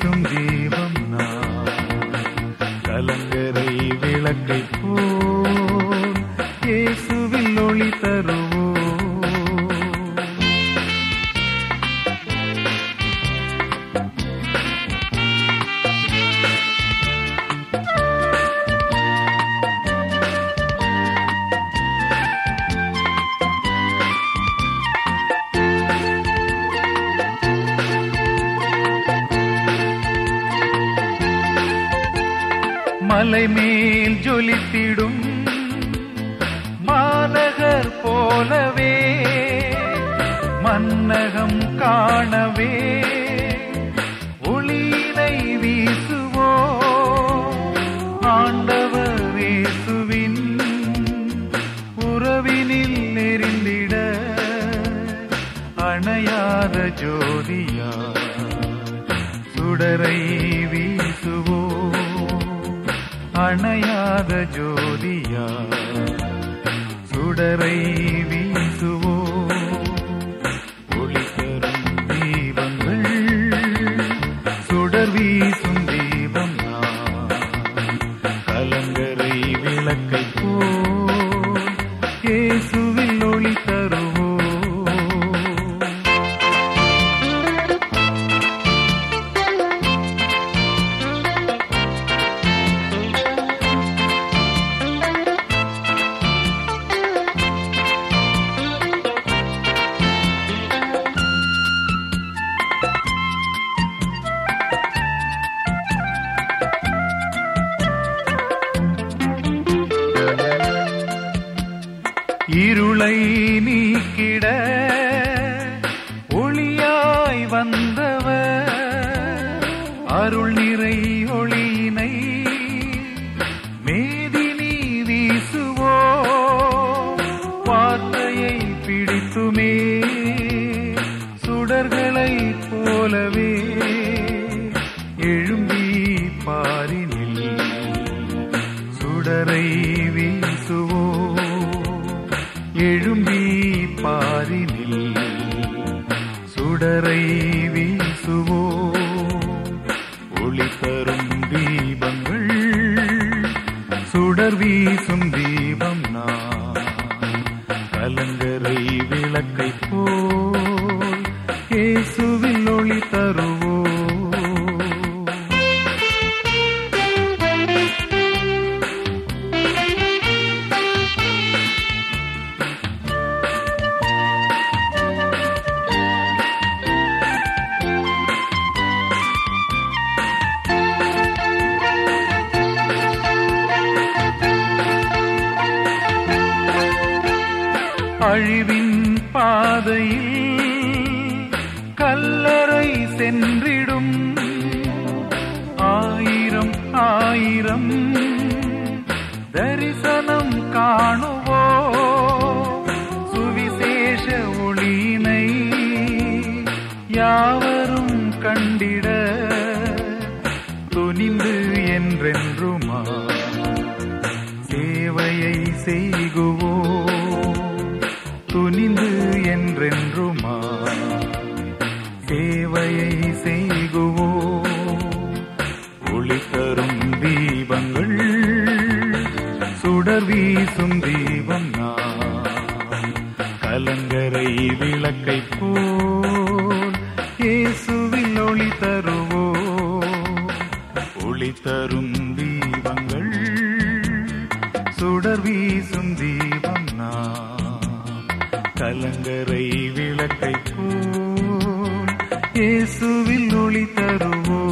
வீசும் தீபம் நான் கலங்கரை விளக்கை போல் இயேசுவில் ஒளி தருவோம் மலை மேல் ஜொலித்திடும் மாநகர் போலவே மன்னகம் காணவே ஒளியினை வீசுவோ ஆண்டவர் இயேசுவின் உறவினில் நெறிந்திட அணையாத ஜோதியா சுடரை வீசுவோ அணையாத ஜோதியா சுடரை வீசுவோ ஒளி தரும் தீபங்கள் சுடர் வீசும் தீபம் நான் கலங்கரை விளக்கை போல் இயேசுவில் ஒளி தருவோ இருளை நீக்கிட ஒளியாய் வந்தவர் அருள் நிறை ஒளியினை மேதினி வீசுவோ வார்த்தையை பிடித்துமே சுடர்களை போலவே எழும்பி பாரினில் சுடரை வீசுவோ எழும்பி பாரினில் சுடரை வீசுவோ ஒளி தரும் தீபங்கள் சுடர் வீசும் தீபம் நான் கலங்கரை விளக்கை போல் இயேசுவில் ஒளி தருவோ அழிவின் பாதையில் கல்லறை சென்றிடும் ஆயிரம் ஆயிரம் தரிசனம் காணுவோ சுவிசேஷ ஒளியினை யாவரும் கண்டிட துணிந்து என்றென்றுமா சேவையை செய்குவோ துணிந்து என்றென்றுமா சேவையை செய்குவோ ஒளி தரும் தீபங்கள் சுடர் வீசும் தீபம் நான் கலங்கரை விளக்கை போல் இயேசுவில் ஒளி தருவோ ஒளி தரும் தீபங்கள் சுடர் வீசும் தீபம் நான் கலங்கரை விளக்கை போல் இயேசுவில் ஒளி தருவோ